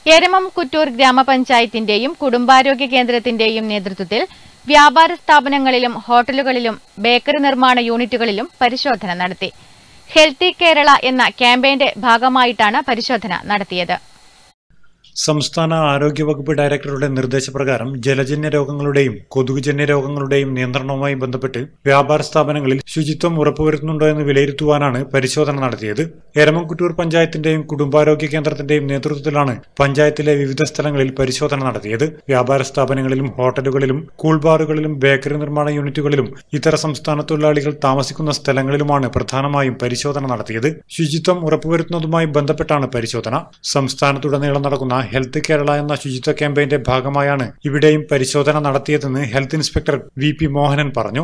എരമം കുറ്റൂർ ഗ്രാമപഞ്ചായത്തിന്റെയും കുടുംബാരോഗ്യ കേന്ദ്രത്തിന്റെയും നേതൃത്വത്തിൽ വ്യാപാര സ്ഥാപനങ്ങളിലും ഹോട്ടലുകളിലും ബേക്കറി നിർമ്മാണ യൂണിറ്റുകളിലും പരിശോധന നടത്തി ഹെൽത്തി കേരള എന്ന ക്യാമ്പയിന്റെ ഭാഗമായിട്ടാണ് പരിശോധന നടത്തിയത് സംസ്ഥാന ആരോഗ്യവകുപ്പ് ഡയറക്ടറുടെ നിർദ്ദേശപ്രകാരം ജലജന്യ രോഗങ്ങളുടെയും കൊതുകുജന്യ രോഗങ്ങളുടെയും നിയന്ത്രണവുമായി ബന്ധപ്പെട്ട് വ്യാപാര സ്ഥാപനങ്ങളിൽ ശുചിത്വം ഉറപ്പുവരുത്തുന്നുണ്ടോ എന്ന് വിലയിരുത്തുവാനാണ് പരിശോധന നടത്തിയത് എരമംകുറ്റൂർ പഞ്ചായത്തിന്റെയും കുടുംബാരോഗ്യ കേന്ദ്രത്തിന്റെയും നേതൃത്വത്തിലാണ് പഞ്ചായത്തിലെ വിവിധ സ്ഥലങ്ങളിൽ പരിശോധന നടത്തിയത് വ്യാപാര സ്ഥാപനങ്ങളിലും ഹോട്ടലുകളിലും കൂൾ ബാറുകളിലും ബേക്കറി നിർമ്മാണ യൂണിറ്റുകളിലും ഇതര സംസ്ഥാന തൊഴിലാളികൾ താമസിക്കുന്ന സ്ഥലങ്ങളിലുമാണ് പ്രധാനമായും പരിശോധന നടത്തിയത് ശുചിത്വം ഉറപ്പുവരുത്തുന്നതുമായി ബന്ധപ്പെട്ടാണ് പരിശോധന സംസ്ഥാനത്തുടനീളം നടക്കുന്ന ഹെൽത്ത് കേരള എന്ന ശുചിത്വ ക്യാമ്പയിന്റെ ഭാഗമായാണ് ഇവിടെയും പരിശോധന നടത്തിയതെന്ന് health inspector V P Mohanan പറഞ്ഞു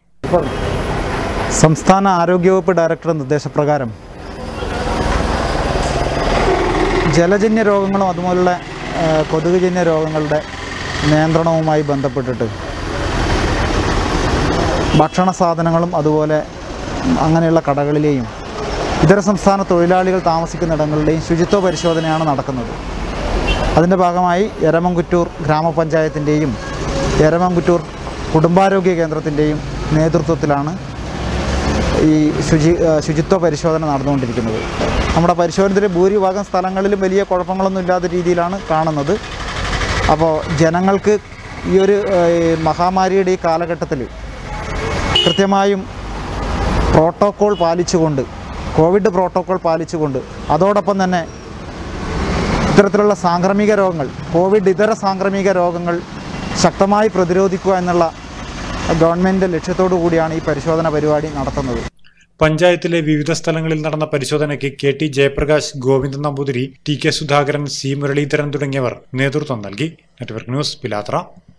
സംസ്ഥാന ആരോഗ്യവകുപ്പ് ഡയറക്ടറുടെ നിർദ്ദേശപ്രകാരം ജലജന്യ രോഗങ്ങളും അതുപോലുള്ള ആ, കൊതുകുജന്യ രോഗങ്ങളുടെ നിയന്ത്രണവുമായി ബന്ധപ്പെട്ടിട്ട് ഭക്ഷണ സാധനങ്ങളും അതുപോലെ അങ്ങനെയുള്ള കടകളിലെയും ഇതര സംസ്ഥാന തൊഴിലാളികൾ താമസിക്കുന്നിടങ്ങളുടെയും ശുചിത്വ പരിശോധനയാണ് നടക്കുന്നത് അതിൻ്റെ ഭാഗമായി എരമംകുറ്റൂർ ഗ്രാമപഞ്ചായത്തിൻ്റെയും എരമംകുറ്റൂർ കുടുംബാരോഗ്യ കേന്ദ്രത്തിൻ്റെയും നേതൃത്വത്തിലാണ് ഈ ശുചി ആ, ശുചിത്വ പരിശോധന നടന്നുകൊണ്ടിരിക്കുന്നത് നമ്മുടെ പരിശോധനത്തിലെ ഭൂരിഭാഗം സ്ഥലങ്ങളിലും വലിയ കുഴപ്പങ്ങളൊന്നും ഇല്ലാത്ത രീതിയിലാണ് കാണുന്നത് അപ്പോൾ ജനങ്ങൾക്ക് ഈ ഒരു ആ, ഈ മഹാമാരിയുടെ ഈ കാലഘട്ടത്തിൽ കൃത്യമായും പ്രോട്ടോക്കോൾ പാലിച്ചുകൊണ്ട് കോവിഡ് പ്രോട്ടോക്കോൾ പാലിച്ചുകൊണ്ട് അതോടൊപ്പം തന്നെ ഇത്തരത്തിലുള്ള സാംക്രമിക രോഗങ്ങൾ കോവിഡ് ഇതര സാംക്രമിക രോഗങ്ങൾ ശക്തമായി പ്രതിരോധിക്കുക എന്നുള്ള ഗവൺമെൻറ് ലക്ഷ്യത്തോടു കൂടിയാണ് ഈ പരിശോധന പരിപാടി നടത്തുന്നത് പഞ്ചായത്തിലെ വിവിധ സ്ഥലങ്ങളിൽ നടന്ന പരിശോധനയ്ക്ക് K T Jayaprakash Govindan Namboothiri T K Sudhakaran C Muraleedharan തുടങ്ങിയവർ നേതൃത്വം നൽകി നെറ്റ്വർക്ക് ന്യൂസ് പിലാത്ര